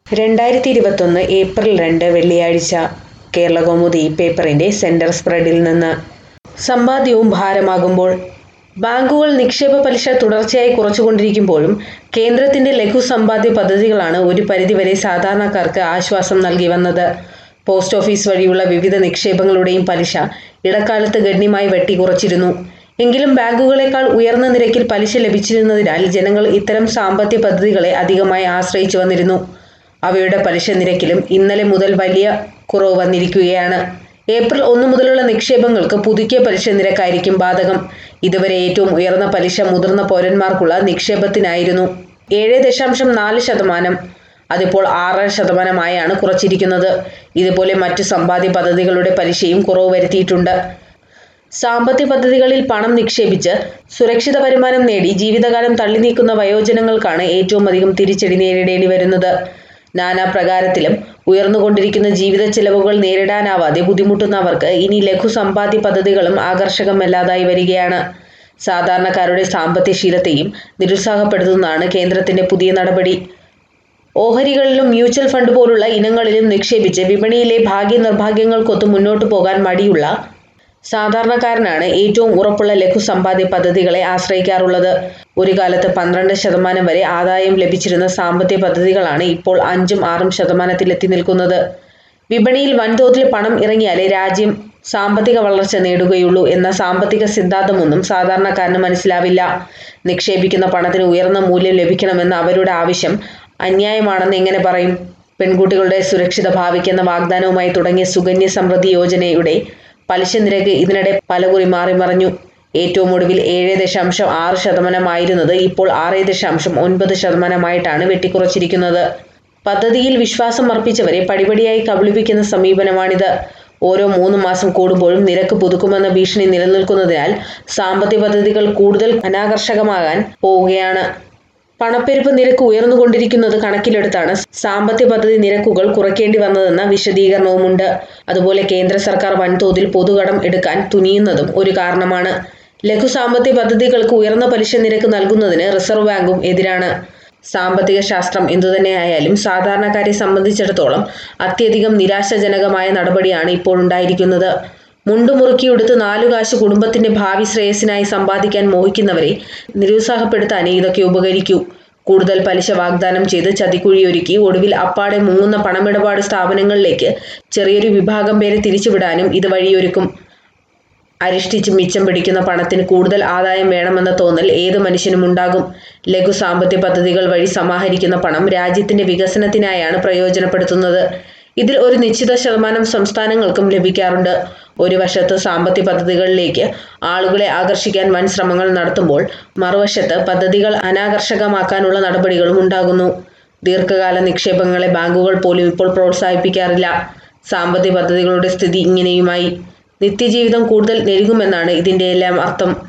രണ്ടായിരത്തി ഇരുപത്തൊന്ന് ഏപ്രിൽ രണ്ട് വെള്ളിയാഴ്ച കേരളകൗമുദി പേപ്പറിന്റെ സെന്റർ സ്പ്രെഡിൽ നിന്ന് സമ്പാദ്യവും ഭാരമാകുമ്പോൾ ബാങ്കുകൾ നിക്ഷേപ പലിശ തുടർച്ചയായി കുറച്ചുകൊണ്ടിരിക്കുമ്പോഴും കേന്ദ്രത്തിന്റെ ലഘു സമ്പാദ്യ പദ്ധതികളാണ് ഒരു പരിധിവരെ സാധാരണക്കാർക്ക് ആശ്വാസം നൽകി വന്നത് പോസ്റ്റ് ഓഫീസ് വഴിയുള്ള വിവിധ നിക്ഷേപങ്ങളുടെയും പലിശ ഇടക്കാലത്ത് ഗണ്യമായി വെട്ടിക്കുറച്ചിരുന്നു എങ്കിലും ബാങ്കുകളെക്കാൾ ഉയർന്ന നിരക്കിൽ പലിശ ലഭിച്ചിരുന്നതിനാൽ ജനങ്ങൾ ഇത്തരം സാമ്പത്തിക പദ്ധതികളെ അധികമായി ആശ്രയിച്ചു വന്നിരുന്നു അവയുടെ പലിശ നിരക്കിലും ഇന്നലെ മുതൽ വലിയ കുറവ് വന്നിരിക്കുകയാണ് ഏപ്രിൽ ഒന്ന് മുതലുള്ള നിക്ഷേപങ്ങൾക്ക് പുതുക്കിയ പലിശ നിരക്കായിരിക്കും ബാധകം ഇതുവരെ ഏറ്റവും ഉയർന്ന പലിശ മുതിർന്ന പൗരന്മാർക്കുള്ള നിക്ഷേപത്തിനായിരുന്നു ഏഴ് ദശാംശം നാല് ശതമാനം അതിപ്പോൾ ആറര ശതമാനമായാണ് കുറച്ചിരിക്കുന്നത് ഇതുപോലെ മറ്റു സമ്പാദ്യ പദ്ധതികളുടെ പലിശയും കുറവ് വരുത്തിയിട്ടുണ്ട് സാമ്പത്തിക പദ്ധതികളിൽ പണം നിക്ഷേപിച്ച് സുരക്ഷിത വരുമാനം നേടി ജീവിതകാലം തള്ളി നീക്കുന്ന വയോജനങ്ങൾക്കാണ് ഏറ്റവും അധികം തിരിച്ചടി നേരിടേണ്ടി വരുന്നത് നാനാ പ്രകാരത്തിലും ഉയർന്നുകൊണ്ടിരിക്കുന്ന ജീവിത ചെലവുകൾ നേരിടാനാവാതെ ബുദ്ധിമുട്ടുന്നവർക്ക് ഇനി ലഘു സമ്പാദ്യ പദ്ധതികളും ആകർഷകമല്ലാതായി വരികയാണ് സാധാരണക്കാരുടെ സാമ്പത്തിക ശീലത്തെയും നിരുത്സാഹപ്പെടുത്തുന്നതാണ് കേന്ദ്രത്തിന്റെ പുതിയ നടപടി ഓഹരികളിലും മ്യൂച്വൽ ഫണ്ട് പോലുള്ള ഇനങ്ങളിലും നിക്ഷേപിച്ച് വിപണിയിലെ ഭാഗ്യനിർഭാഗ്യങ്ങൾക്കൊത്ത് മുന്നോട്ടു പോകാൻ മടിയുള്ള സാധാരണക്കാരനാണ് ഏറ്റവും ഉറപ്പുള്ള ലഘു സമ്പാദ്യ പദ്ധതികളെ ആശ്രയിക്കാറുള്ളത് ഒരു കാലത്ത് പന്ത്രണ്ട് ശതമാനം വരെ ആദായം ലഭിച്ചിരുന്ന സാമ്പത്തിക പദ്ധതികളാണ് ഇപ്പോൾ അഞ്ചും ആറും ശതമാനത്തിലെത്തി നിൽക്കുന്നത് വിപണിയിൽ വൻതോതിൽ പണം ഇറങ്ങിയാലേ രാജ്യം സാമ്പത്തിക വളർച്ച നേടുകയുള്ളൂ എന്ന സാമ്പത്തിക സിദ്ധാന്തമൊന്നും സാധാരണക്കാരന് മനസ്സിലാവില്ല നിക്ഷേപിക്കുന്ന പണത്തിന് ഉയർന്ന മൂല്യം ലഭിക്കണമെന്ന അവരുടെ ആവശ്യം അന്യായമാണെന്ന് എങ്ങനെ പറയും പെൺകുട്ടികളുടെ സുരക്ഷിത ഭാവിക്ക് എന്ന വാഗ്ദാനവുമായി തുടങ്ങിയ സുകന്യ സമൃദ്ധി യോജനയുടെ പലിശ നിരക്ക് ഇതിനിടെ പലകുറി മാറി മറിഞ്ഞു ഏറ്റവും ഒടുവിൽ ഏഴ് ദശാംശം ആറ് ശതമാനമായിരുന്നത് ഇപ്പോൾ ആറ് ദശാംശം ഒൻപത് ശതമാനമായിട്ടാണ് വെട്ടിക്കുറച്ചിരിക്കുന്നത് പദ്ധതിയിൽ വിശ്വാസം അർപ്പിച്ചവരെ പടിപടിയായി കബളിപ്പിക്കുന്ന സമീപനമാണിത് ഓരോ മൂന്ന് മാസം കൂടുമ്പോഴും നിരക്ക് പുതുക്കുമെന്ന ഭീഷണി നിലനിൽക്കുന്നതിനാൽ സാമ്പത്തിക പദ്ധതികൾ കൂടുതൽ അനാകർഷകമാകാൻ പോവുകയാണ് പണപ്പെരുപ്പ് നിരക്ക് ഉയർന്നുകൊണ്ടിരിക്കുന്നത് കണക്കിലെടുത്താണ് സാമ്പത്തിക പദ്ധതി നിരക്കുകൾ കുറയ്ക്കേണ്ടി വന്നതെന്ന വിശദീകരണവുമുണ്ട് അതുപോലെ കേന്ദ്ര സർക്കാർ വൻതോതിൽ പൊതുകടം എടുക്കാൻ തുനിയുന്നതും ഒരു കാരണമാണ് ലഘു സാമ്പത്തിക പദ്ധതികൾക്ക് ഉയർന്ന പലിശ നിരക്ക് നൽകുന്നതിന് റിസർവ് ബാങ്കും എതിരാണ് സാമ്പത്തിക ശാസ്ത്രം എന്തുതന്നെയായാലും സാധാരണക്കാരെ സംബന്ധിച്ചിടത്തോളം അത്യധികം നിരാശാജനകമായ നടപടിയാണ് ഇപ്പോൾ ഉണ്ടായിരിക്കുന്നത് മുണ്ടുമുറുക്കിയെടുത്ത് നാലുകാശ് കുടുംബത്തിന്റെ ഭാവി ശ്രേയസിനായി സമ്പാദിക്കാൻ മോഹിക്കുന്നവരെ നിരുത്സാഹപ്പെടുത്താനേ ഇതൊക്കെ ഉപകരിക്കൂ കൂടുതൽ പലിശ വാഗ്ദാനം ചെയ്ത് ചതിക്കുഴിയൊരുക്കി ഒടുവിൽ അപ്പാടെ മുങ്ങുന്ന പണമിടപാട് സ്ഥാപനങ്ങളിലേക്ക് ചെറിയൊരു വിഭാഗം പേരെ തിരിച്ചുവിടാനും ഇത് വഴിയൊരുക്കും അരിഷ്ടിച്ച് മിച്ചം പിടിക്കുന്ന പണത്തിന് കൂടുതൽ ആദായം വേണമെന്ന തോന്നൽ ഏത് മനുഷ്യനും ഉണ്ടാകും ലഘു സാമ്പത്തിക പദ്ധതികൾ വഴി സമാഹരിക്കുന്ന പണം രാജ്യത്തിന്റെ വികസനത്തിനായാണ് പ്രയോജനപ്പെടുത്തുന്നത് ഇതിൽ ഒരു നിശ്ചിത ശതമാനം സംസ്ഥാനങ്ങൾക്കും ലഭിക്കാറുണ്ട് ഒരു വശത്ത് സാമ്പത്തിക പദ്ധതികളിലേക്ക് ആളുകളെ ആകർഷിക്കാൻ വൻ ശ്രമങ്ങൾ നടത്തുമ്പോൾ മറുവശത്ത് പദ്ധതികൾ അനാകർഷകമാക്കാനുള്ള നടപടികളും ഉണ്ടാകുന്നു ദീർഘകാല നിക്ഷേപങ്ങളെ ബാങ്കുകൾ പോലും ഇപ്പോൾ പ്രോത്സാഹിപ്പിക്കാറില്ല സാമ്പത്തിക പദ്ധതികളുടെ സ്ഥിതി ഇങ്ങനെയുമായി നിത്യജീവിതം കൂടുതൽ ഞെരുങ്ങുമെന്നാണ് ഇതിന്റെ എല്ലാം അർത്ഥം